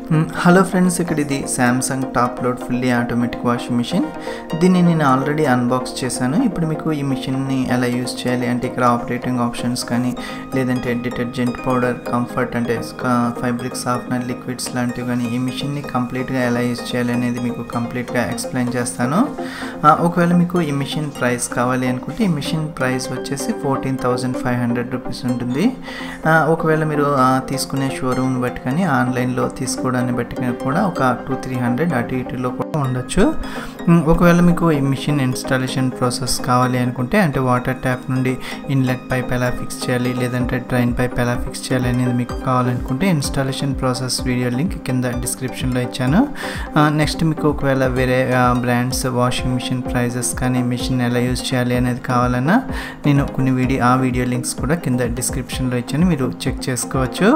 మ్, hello friends ఇక్కడ ఇది Samsung top load fully automatic washing machine దీన్ని నేను ఆల్రెడీ అన్బాక్స్ చేశాను ఇప్పుడు మీకు ఈ మిషన్ని ఎలా యూస్ చేయాలి అంటే ఇక్కడ ఆపరేటింగ్ ఆప్షన్స్ కానీ లేదంటే డిటర్జెంట్ పౌడర్ కంఫర్ట్ అంటే ఫైబ్రిక్ సాఫ్ట్నర్ లిక్విడ్స్ లాంటివి కానీ ఈ మిషన్ని కంప్లీట్గా ఎలా యూస్ చేయాలి అనేది మీకు కంప్లీట్గా ఎక్స్ప్లెయిన్ చేస్తాను ఆ, ఒకవేళ మీకు ఈ మిషన్ ప్రైస్ కావాలి అనుకుంటే ఈ మిషన్ ప్రైస్ వచ్చేసి fourteen thousand five hundred rupees ఉంటుంది ఆ, ఒకవేళ మీరు ఆ, తీసుకునే షోరూమ్ బట్టి కానీ ఆన్లైన్లో తీసుకోవడాన్ని బట్టి కానీ కూడా ఒక టూ త్రీ హండ్రెడ్ అటు ఇటులో కూడా ఉండొచ్చు ఉమ్, ఒకవేళ మీకు ఈ మిషన్ ఇన్స్టాలేషన్ ప్రాసెస్ కావాలి అనుకుంటే అంటే వాటర్ ట్యాప్ నుండి ఇన్లెట్ పైప్ ఎలా ఫిక్స్ చేయాలి లేదంటే డ్రైన్ పైప్ ఎలా ఫిక్స్ చేయాలి అనేది మీకు కావాలనుకుంటే ఇన్స్టాలేషన్ ప్రాసెస్ వీడియో లింక్ కింద డిస్క్రిప్షన్లో ఇచ్చాను నెక్స్ట్ మీకు ఒకవేళ వేరే బ్రాండ్స్ వాషింగ్ మిషన్ ప్రైజెస్ కానీ మిషన్ ఎలా యూజ్ చేయాలి అనేది కావాలన్నా నేను కొన్ని వీడియో ఆ వీడియో లింక్స్ కూడా కింద డిస్క్రిప్షన్లో ఇచ్చాను మీరు చెక్ చేసుకోవచ్చు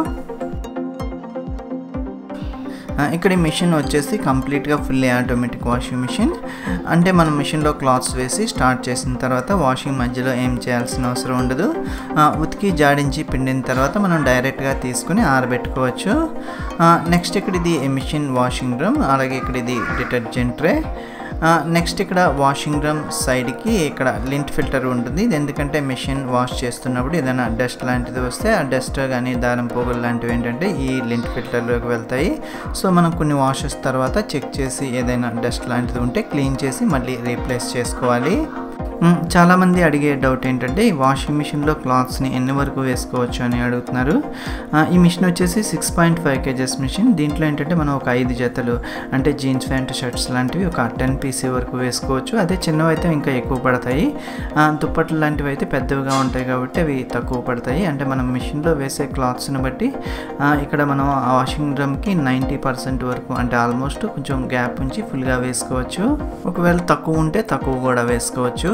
ఆ, ఇక్కడ ఈ మిషన్ వచ్చేసి కంప్లీట్గా ఫుల్లీ ఆటోమేటిక్ వాషింగ్ మిషన్ అంటే మనం మిషన్లో క్లాత్స్ వేసి స్టార్ట్ చేసిన తర్వాత వాషింగ్ మధ్యలో ఏం చేయాల్సిన అవసరం ఉండదు ఆ, ఉతికి జాడించి పిండిన తర్వాత మనం డైరెక్ట్గా తీసుకుని ఆరబెట్టుకోవచ్చు నెక్స్ట్ ఇక్కడ ఇది మిషన్ వాషింగ్ డ్రమ్ అలాగే ఇక్కడ ఇది డిటర్జెంట్ ట్రే నెక్స్ట్ ఇక్కడ వాషింగ్ డ్రమ్ సైడ్కి ఇక్కడ లింట్ ఫిల్టర్ ఉంటుంది ఇది ఎందుకంటే మెషిన్ వాష్ చేస్తున్నప్పుడు ఏదైనా డస్ట్ లాంటిది వస్తే ఆ డస్ట్ కానీ దారం పోగులు లాంటివి ఏంటంటే ఈ లింట్ ఫిల్టర్లోకి వెళ్తాయి సో మనం కొన్ని వాషెస్ తర్వాత చెక్ చేసి ఏదైనా డస్ట్ లాంటిది ఉంటే క్లీన్ చేసి మళ్ళీ రీప్లేస్ చేసుకోవాలి మ్, చాలామంది అడిగే డౌట్ ఏంటంటే ఈ వాషింగ్ మిషన్లో క్లాత్స్ని ఎన్ని వరకు వేసుకోవచ్చు అని అడుగుతున్నారు ఆ, ఈ మిషన్ వచ్చేసి six point five kgs machine దీంట్లో ఏంటంటే మనం ఒక ఐదు జతలు అంటే జీన్స్ ప్యాంట్ షర్ట్స్ లాంటివి ఒక టెన్ పీసీ వరకు వేసుకోవచ్చు అదే చిన్నవి అయితే ఇంకా ఎక్కువ పడతాయి ఆ, దుప్పట్లు లాంటివి అయితే పెద్దవిగా ఉంటాయి కాబట్టి అవి తక్కువ పడతాయి అంటే మనం మిషన్లో వేసే క్లాత్స్ని బట్టి ఆ, ఇక్కడ మనం ఆ వాషింగ్ డ్రమ్కి నైంటీ పర్సెంట్ వరకు అంటే ఆల్మోస్ట్ కొంచెం గ్యాప్ ఉంచి ఫుల్గా వేసుకోవచ్చు ఒకవేళ తక్కువ ఉంటే తక్కువ కూడా వేసుకోవచ్చు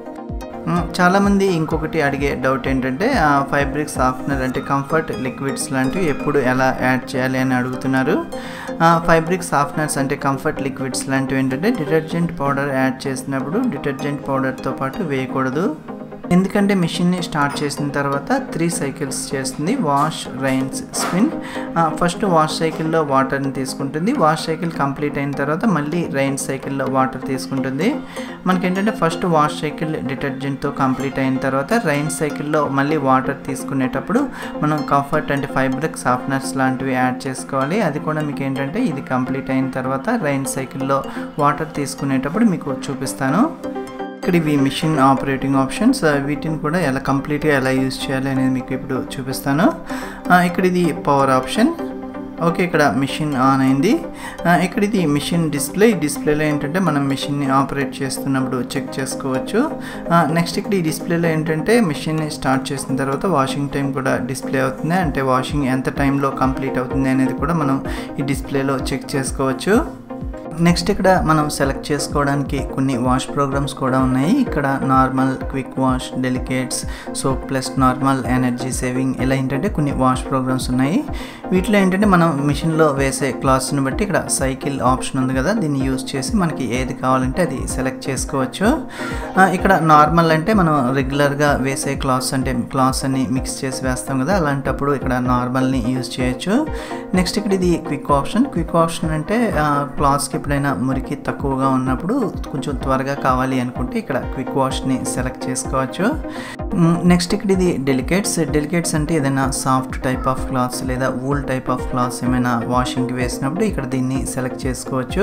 మ్, చాలామంది ఇంకొకటి అడిగే డౌట్ ఏంటంటే ఫైబ్రిక్ సాఫ్ట్నర్ అంటే కంఫర్ట్ లిక్విడ్స్ లాంటివి ఎప్పుడు ఎలా యాడ్ చేయాలి అని అడుగుతున్నారు ఫైబ్రిక్ సాఫ్ట్నర్స్ అంటే కంఫర్ట్ లిక్విడ్స్ లాంటివి ఏంటంటే డిటర్జెంట్ పౌడర్ యాడ్ చేసినప్పుడు డిటర్జెంట్ పౌడర్తో పాటు వేయకూడదు ఎందుకంటే మిషన్ని స్టార్ట్ చేసిన తర్వాత త్రీ సైకిల్స్ చేస్తుంది wash rinse spin first wash సైకిల్లో వాటర్ని తీసుకుంటుంది వాష్ సైకిల్ కంప్లీట్ అయిన తర్వాత మళ్ళీ రైన్ సైకిల్లో వాటర్ తీసుకుంటుంది మనకేంటంటే ఫస్ట్ వాష్ సైకిల్ డిటర్జెంట్తో కంప్లీట్ అయిన తర్వాత రైన్ సైకిల్లో మళ్ళీ వాటర్ తీసుకునేటప్పుడు మనం కంఫర్ట్ అంటే ఫైబ్రిక్ సాఫ్ట్నర్స్ లాంటివి యాడ్ చేసుకోవాలి అది కూడా మీకు ఏంటంటే ఇది కంప్లీట్ అయిన తర్వాత రైన్ సైకిల్లో వాటర్ తీసుకునేటప్పుడు మీకు చూపిస్తాను ఇక్కడ ఇవి మిషన్ ఆపరేటింగ్ ఆప్షన్స్ ఆ, వీటిని కూడా ఎలా కంప్లీట్గా ఎలా యూజ్ చేయాలి అనేది మీకు ఇప్పుడు చూపిస్తాను ఆ, ఇక్కడ ఇది పవర్ ఆప్షన్ ఓకే ఇక్కడ మిషన్ ఆన్ అయింది ఆ, ఇక్కడ ఇది మిషన్ డిస్ప్లే ఈ డిస్ప్లేలో ఏంటంటే మనం మిషన్ని ఆపరేట్ చేస్తున్నప్పుడు చెక్ చేసుకోవచ్చు నెక్స్ట్ ఇక్కడ ఈ డిస్ప్లేలో ఏంటంటే మిషన్ని స్టార్ట్ చేసిన తర్వాత వాషింగ్ టైం కూడా డిస్ప్లే అవుతుంది అంటే వాషింగ్ ఎంత టైంలో కంప్లీట్ అవుతుంది అనేది కూడా మనం ఈ డిస్ప్లేలో చెక్ చేసుకోవచ్చు నెక్స్ట్ ఇక్కడ మనం సెలెక్ట్ చేసుకోవడానికి కొన్ని వాష్ ప్రోగ్రామ్స్ కూడా ఉన్నాయి ఇక్కడ normal quick wash delicates soap plus normal energy saving ఇలా ఏంటంటే కొన్ని వాష్ ప్రోగ్రామ్స్ ఉన్నాయి వీటిలో ఏంటంటే మనం మిషన్లో వేసే క్లాత్స్ని బట్టి ఇక్కడ సైకిల్ ఆప్షన్ ఉంది కదా దీన్ని యూజ్ చేసి మనకి ఏది కావాలంటే అది సెలెక్ట్ చేసుకోవచ్చు ఆ, ఇక్కడ నార్మల్ అంటే మనం రెగ్యులర్గా వేసే క్లాత్స్ అంటే క్లాత్స్ అన్ని మిక్స్ చేసి వేస్తాం కదా అలాంటప్పుడు ఇక్కడ నార్మల్ని యూజ్ చేయొచ్చు నెక్స్ట్ ఇక్కడ ఇది క్విక్ ఆప్షన్ క్విక్ ఆప్షన్ అంటే క్లాత్స్కి ఎప్పుడైనా మురికి తక్కువగా ఉన్నప్పుడు కొంచెం త్వరగా కావాలి అనుకుంటే ఇక్కడ క్విక్ వాష్ని సెలెక్ట్ చేసుకోవచ్చు నెక్స్ట్ ఇక్కడ ఇది డెలికేట్స్ డెలికేట్స్ అంటే ఏదైనా సాఫ్ట్ టైప్ ఆఫ్ క్లాత్స్ లేదా వూల్ టైప్ ఆఫ్ క్లాత్స్ ఏమైనా వాషింగ్కి వేసినప్పుడు ఇక్కడ దీన్ని సెలెక్ట్ చేసుకోవచ్చు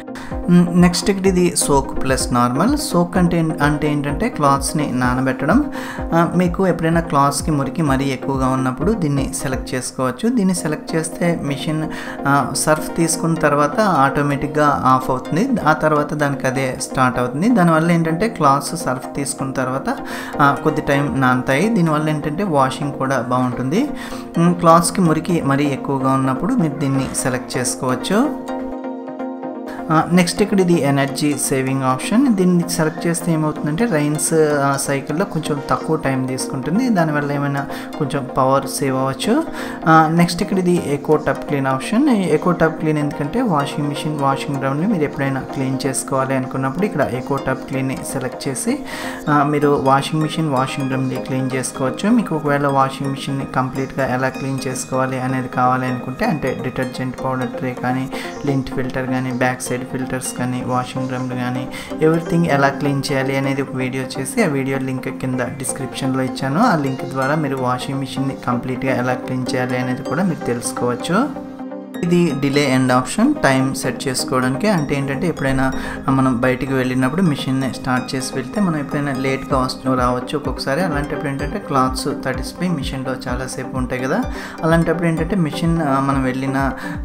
నెక్స్ట్ ఇక్కడ ఇది సోక్ ప్లస్ నార్మల్ సోక్ అంటే ఏం- అంటే ఏంటంటే క్లాత్స్ని నానబెట్టడం ఆ, మీకు ఎప్పుడైనా క్లాత్స్కి మురికి మరీ ఎక్కువగా ఉన్నప్పుడు దీన్ని సెలెక్ట్ చేసుకోవచ్చు దీన్ని సెలెక్ట్ చేస్తే మిషన్ సర్ఫ్ తీసుకున్న తర్వాత ఆటోమేటిక్గా ఆఫ్ అవుతుంది ఆ తర్వాత దానికి అదే స్టార్ట్ అవుతుంది దానివల్ల ఏంటంటే క్లాత్స్ సర్ఫ్ తీసుకున్న తర్వాత ఆ, కొద్ది టైం నానతాయి దీనివల్ల ఏంటంటే వాషింగ్ కూడా బాగుంటుంది మ్, క్లాత్స్కి మురికి మరీ ఎక్కువగా ఉన్నప్పుడు మీరు దీన్ని సెలెక్ట్ చేసుకోవచ్చు నెక్స్ట్ ఇక్కడ ఇది ఎనర్జీ సేవింగ్ ఆప్షన్ దీన్ని సెలెక్ట్ చేస్తే ఏమవుతుందంటే రైన్స్ సైకిల్లో కొంచెం తక్కువ టైం తీసుకుంటుంది దానివల్ల ఏమైనా కొంచెం పవర్ సేవ్ అవ్వచ్చు నెక్స్ట్ ఇక్కడ ఇది eco tub clean option eco tub clean ఎందుకంటే వాషింగ్ మిషన్ వాషింగ్ డ్రమ్ని మీరు ఎప్పుడైనా క్లీన్ చేసుకోవాలి అనుకున్నప్పుడు ఇక్కడ ఎకో టప్ క్లీన్ని సెలెక్ట్ చేసి మీరు వాషింగ్ మిషన్ వాషింగ్ డ్రమ్ని క్లీన్ చేసుకోవచ్చు మీకు ఒకవేళ వాషింగ్ మిషన్ని కంప్లీట్గా ఎలా క్లీన్ చేసుకోవాలి అనేది కావాలి అనుకుంటే అంటే డిటర్జెంట్ పౌడర్ ట్రే కానీ లింట్ ఫిల్టర్ కానీ బ్యాక్ సైడ్ ఫిల్టర్స్ కానీ వాషింగ్ డ్రమ్లు కానీ ఎవ్రీథింగ్ ఎలా క్లీన్ చేయాలి అనేది ఒక వీడియో చేసి ఆ వీడియో లింక్ కింద డిస్క్రిప్షన్లో ఇచ్చాను ఆ లింక్ ద్వారా మీరు వాషింగ్ మిషన్ని కంప్లీట్గా ఎలా క్లీన్ చేయాలి అనేది కూడా మీరు తెలుసుకోవచ్చు ఇది delay end option time set చేసుకోవడానికి అంటే ఏంటంటే ఎప్పుడైనా మనం బయటికి వెళ్ళినప్పుడు మిషన్ని స్టార్ట్ చేసి వెళ్తే మనం ఎప్పుడైనా లేట్గా వస్తూ రావచ్చు ఒక్కొక్కసారి అలాంటప్పుడు ఏంటంటే క్లాత్స్ తడిసిపోయి మిషన్లో చాలాసేపు ఉంటాయి కదా అలాంటప్పుడు ఏంటంటే మిషన్ మనం వెళ్ళిన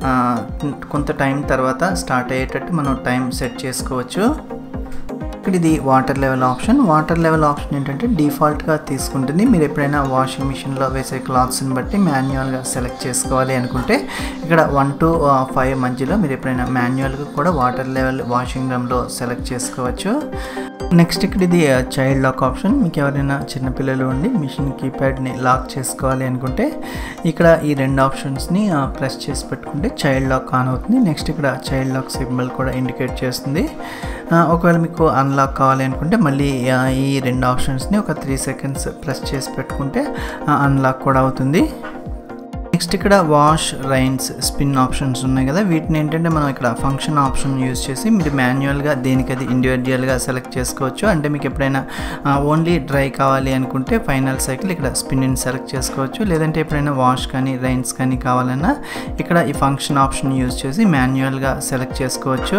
కొంత టైం తర్వాత స్టార్ట్ అయ్యేటట్టు మనం టైం సెట్ చేసుకోవచ్చు ఇక్కడ ఇది water level option water level option ఏంటంటే డిఫాల్ట్గా తీసుకుంటుంది మీరు ఎప్పుడైనా వాషింగ్ మిషన్లో వేసే క్లాత్స్ని బట్టి మాన్యువల్గా సెలెక్ట్ చేసుకోవాలి అనుకుంటే ఇక్కడ వన్ టు ఫైవ్ మధ్యలో మీరు ఎప్పుడైనా మాన్యువల్గా కూడా వాటర్ లెవెల్ వాషింగ్ రూమ్లో సెలెక్ట్ చేసుకోవచ్చు నెక్స్ట్ ఇక్కడ ఇది చైల్డ్ లాక్ ఆప్షన్ మీకు ఎవరైనా చిన్నపిల్లలు ఉండి మిషన్ కీప్యాడ్ని లాక్ చేసుకోవాలి అనుకుంటే ఇక్కడ ఈ రెండు ఆప్షన్స్ని ప్రెస్ చేసి పెట్టుకుంటే చైల్డ్ లాక్ ఆన్ అవుతుంది నెక్స్ట్ ఇక్కడ చైల్డ్ లాక్ సింబల్ కూడా ఇండికేట్ చేస్తుంది ఒకవేళ మీకు అన్లాక్ కావాలి అనుకుంటే మళ్ళీ ఈ రెండు ఆప్షన్స్ని ఒక త్రీ సెకండ్స్ ప్రెస్ చేసి పెట్టుకుంటే అన్లాక్ కూడా అవుతుంది నెక్స్ట్ ఇక్కడ వాష్ రైన్స్ స్పిన్ ఆప్షన్స్ ఉన్నాయి కదా వీటిని ఏంటంటే మనం ఇక్కడ ఫంక్షన్ ఆప్షన్ యూజ్ చేసి మీరు మాన్యువల్గా దేనికి అది ఇండివిజువల్గా సెలెక్ట్ చేసుకోవచ్చు అంటే మీకు ఎప్పుడైనా ఓన్లీ డ్రై కావాలి అనుకుంటే ఫైనల్ సైకిల్ ఇక్కడ స్పిన్ని సెలెక్ట్ చేసుకోవచ్చు లేదంటే ఎప్పుడైనా వాష్ కానీ రైన్స్ కానీ కావాలన్నా ఇక్కడ ఈ ఫంక్షన్ ఆప్షన్ యూజ్ చేసి మాన్యువల్గా సెలెక్ట్ చేసుకోవచ్చు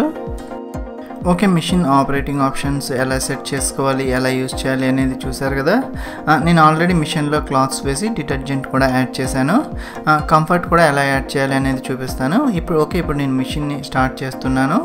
ఓకే మిషన్ ఆపరేటింగ్ ఆప్షన్స్ ఎలా సెట్ చేసుకోవాలి ఎలా యూజ్ చేయాలి అనేది చూసారు కదా నేను ఆల్రెడీ మిషన్లో క్లాత్స్ వేసి డిటర్జెంట్ కూడా యాడ్ చేశాను కంఫర్ట్ కూడా ఎలా యాడ్ చేయాలి అనేది చూపిస్తాను ఇప్పుడు ఓకే ఇప్పుడు నేను మిషన్ని స్టార్ట్ చేస్తున్నాను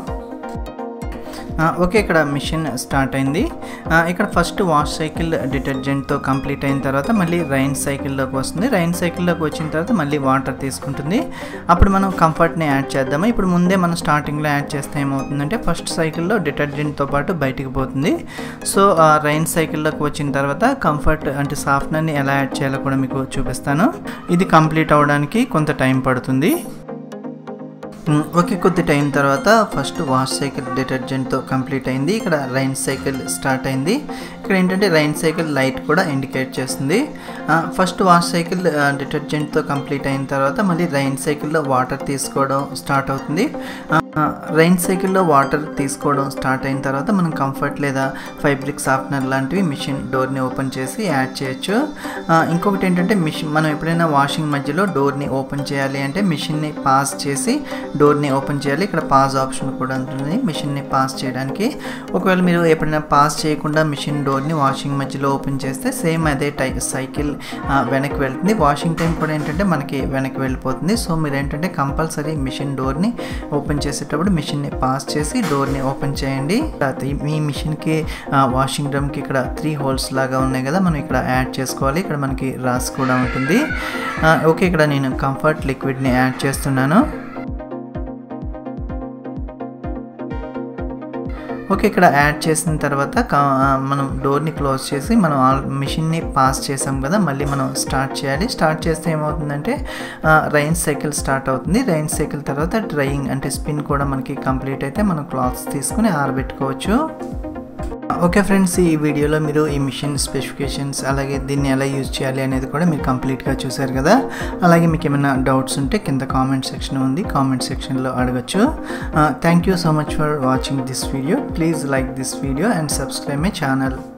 ఓకే ఇక్కడ మిషన్ స్టార్ట్ అయింది ఇక్కడ ఫస్ట్ వాష్ సైకిల్ డిటర్జెంట్తో కంప్లీట్ అయిన తర్వాత మళ్ళీ రైన్ సైకిల్లోకి వస్తుంది రైన్ సైకిల్లోకి వచ్చిన తర్వాత మళ్ళీ వాటర్ తీసుకుంటుంది అప్పుడు మనం కంఫర్ట్ని యాడ్ చేద్దాము ఇప్పుడు ముందే మనం స్టార్టింగ్లో యాడ్ చేస్తే ఏమవుతుందంటే ఫస్ట్ సైకిల్లో డిటర్జెంట్తో పాటు బయటికి పోతుంది సో రైన్ సైకిల్లోకి వచ్చిన తర్వాత కంఫర్ట్ అంటే సాఫ్ట్నర్ని ఎలా యాడ్ చేయాలో కూడా మీకు చూపిస్తాను ఇది కంప్లీట్ అవ్వడానికి కొంత టైం పడుతుంది ఓకే కొద్ది టైం తర్వాత ఫస్ట్ వాష్ సైకిల్ డిటర్జెంట్తో కంప్లీట్ అయింది ఇక్కడ రైన్ సైకిల్ స్టార్ట్ అయింది ఇక్కడ ఏంటంటే రైన్ సైకిల్ లైట్ కూడా ఇండికేట్ చేస్తుంది ఫస్ట్ వాష్ సైకిల్ డిటర్జెంట్తో కంప్లీట్ అయిన తర్వాత మళ్ళీ రైన్ సైకిల్లో వాటర్ తీసుకోవడం స్టార్ట్ అవుతుంది రైన్ సైకిల్లో వాటర్ తీసుకోవడం స్టార్ట్ అయిన తర్వాత మనం కంఫర్ట్ లేదా ఫైబ్రిక్ సాఫ్ట్నర్ లాంటివి మిషన్ డోర్ని ఓపెన్ చేసి యాడ్ చేయొచ్చు ఇంకొకటి ఏంటంటే మిషన్ మనం ఎప్పుడైనా వాషింగ్ మధ్యలో డోర్ని ఓపెన్ చేయాలి అంటే మిషన్ని పాస్ చేసి డోర్ని ఓపెన్ చేయాలి ఇక్కడ పాజ్ ఆప్షన్ కూడా ఉంటుంది మిషన్ని పాస్ చేయడానికి ఒకవేళ మీరు ఎప్పుడైనా పాస్ చేయకుండా మిషన్ డోర్ని వాషింగ్ మధ్యలో ఓపెన్ చేస్తే సేమ్ అదే టై సైకిల్ వెనక్కి వెళ్తుంది వాషింగ్ టైం కూడా ఏంటంటే మనకి వెనక్కి వెళ్ళిపోతుంది సో మీరు ఏంటంటే కంపల్సరీ మిషన్ డోర్ని ఓపెన్ చేసేటప్పుడు మిషన్ని పాస్ చేసి డోర్ని ఓపెన్ చేయండి మీ మిషన్కి వాషింగ్ డ్రమ్కి ఇక్కడ త్రీ హోల్స్ లాగా ఉన్నాయి కదా మనం ఇక్కడ యాడ్ చేసుకోవాలి ఇక్కడ మనకి రాస్ కూడా ఉంటుంది ఓకే ఇక్కడ నేను కంఫర్ట్ లిక్విడ్ని యాడ్ చేస్తున్నాను ఓకే ఇక్కడ యాడ్ చేసిన తర్వాత మనం డోర్ని క్లోజ్ చేసి మనం మిషన్ని పాస్ చేసాం కదా మళ్ళీ మనం స్టార్ట్ చేయాలి స్టార్ట్ చేస్తే ఏమవుతుందంటే రైన్ సైకిల్ స్టార్ట్ అవుతుంది రైన్ సైకిల్ తర్వాత డ్రైయింగ్ అంటే స్పిన్ కూడా మనకి కంప్లీట్ అయితే మనం క్లాత్స్ తీసుకుని ఆరబెట్టుకోవచ్చు ఓకే ఫ్రెండ్స్ ఈ వీడియోలో మీరు ఈ మిషన్ స్పెసిఫికేషన్స్ అలాగే దీన్ని ఎలా యూజ్ చేయాలి అనేది కూడా మీరు కంప్లీట్గా చూసారు కదా అలాగే మీకు ఏమైనా డౌట్స్ ఉంటే కింద కామెంట్ సెక్షన్ ఉంది కామెంట్ సెక్షన్లో అడగచ్చు thank you so much for watching this video please like this video and subscribe my channel